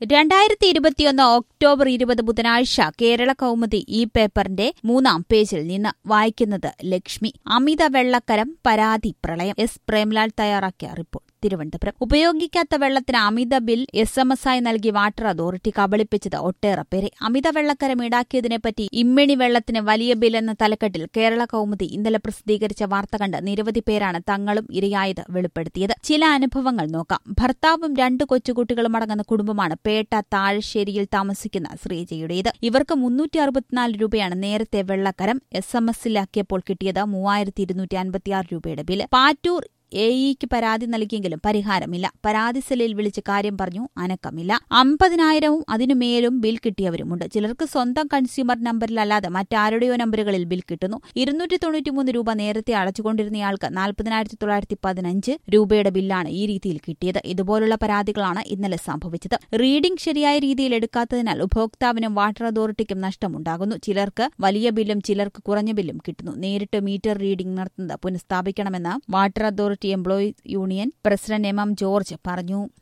രണ്ടായിരത്തി ഇരുപത്തിയൊന്ന് ഒക്ടോബർ ഇരുപത് ബുധനാഴ്ച കേരള കൗമുദി ഈ പേപ്പറിന്റെ മൂന്നാം പേജിൽ നിന്ന് വായിക്കുന്നത് ലക്ഷ്മി അമിത വെള്ളക്കരം പരാതി പ്രളയം എസ് പ്രേംലാൽ തയ്യാറാക്കിയ റിപ്പോർട്ട് തിരുവനന്തപുരം ഉപയോഗിക്കാത്ത വെള്ളത്തിന് അമിത ബിൽ എസ് എം എസ് ആയി നൽകി വാട്ടർ അതോറിറ്റി കബളിപ്പിച്ചത് ഒട്ടേറെ പേരെ അമിത വെള്ളക്കരം ഈടാക്കിയതിനെപ്പറ്റി ഇമ്മിണി വെള്ളത്തിന് വലിയ ബിൽ എന്ന തലക്കെട്ടിൽ കേരള കൗമുദി ഇന്നലെ പ്രസിദ്ധീകരിച്ച വാർത്ത കണ്ട് നിരവധി പേരാണ് തങ്ങളും ഇരയായത് വെളിപ്പെടുത്തിയത് ചില അനുഭവങ്ങൾ നോക്കാം ഭർത്താവും രണ്ട് കൊച്ചുകുട്ടികളും അടങ്ങുന്ന കുടുംബമാണ് പേട്ട താഴശ്ശേരിയിൽ താമസിക്കുന്ന ശ്രീജയുടേത് ഇവർക്ക് മുന്നൂറ്റി അറുപത്തിനാല് രൂപയാണ് നേരത്തെ വെള്ളക്കരം എസ് എം എസിലാക്കിയപ്പോൾ കിട്ടിയത് മൂവായിരത്തി ഇരുന്നൂറ്റി അൻപത്തിയാറ് രൂപയുടെ ബില്ല് പാറ്റൂർ എ ഇക്ക് പരാതി നൽകിയെങ്കിലും പരിഹാരമില്ല പരാതി സെല്ലിൽ വിളിച്ച് കാര്യം പറഞ്ഞു അനക്കമില്ല അമ്പതിനായിരവും അതിനുമേലും ബിൽ കിട്ടിയവരുമുണ്ട് ചിലർക്ക് സ്വന്തം കൺസ്യൂമർ നമ്പറിലല്ലാതെ മറ്റാരുടെയോ നമ്പറുകളിൽ ബിൽ കിട്ടുന്നു ഇരുന്നൂറ്റി തൊണ്ണൂറ്റിമൂന്ന് രൂപ നേരത്തെ അടച്ചുകൊണ്ടിരുന്നയാൾക്ക് നാൽപ്പതിനായിരത്തി തൊള്ളായിരത്തി പതിനഞ്ച് രൂപയുടെ ബില്ലാണ് ഈ രീതിയിൽ കിട്ടിയത് ഇതുപോലുള്ള പരാതികളാണ് ഇന്നലെ സംഭവിച്ചത് റീഡിംഗ് ശരിയായ രീതിയിൽ എടുക്കാത്തതിനാൽ ഉപഭോക്താവിനും വാട്ടർ അതോറിറ്റിക്കും നഷ്ടമുണ്ടാകുന്നു ചിലർക്ക് വലിയ ബില്ലും ചിലർക്ക് കുറഞ്ഞ ബില്ലും കിട്ടുന്നു നേരിട്ട് മീറ്റർ റീഡിംഗ് നടത്തുന്നത് പുനഃസ്ഥാപിക്കണമെന്ന് water authority employees union president M M George പറഞ്ഞു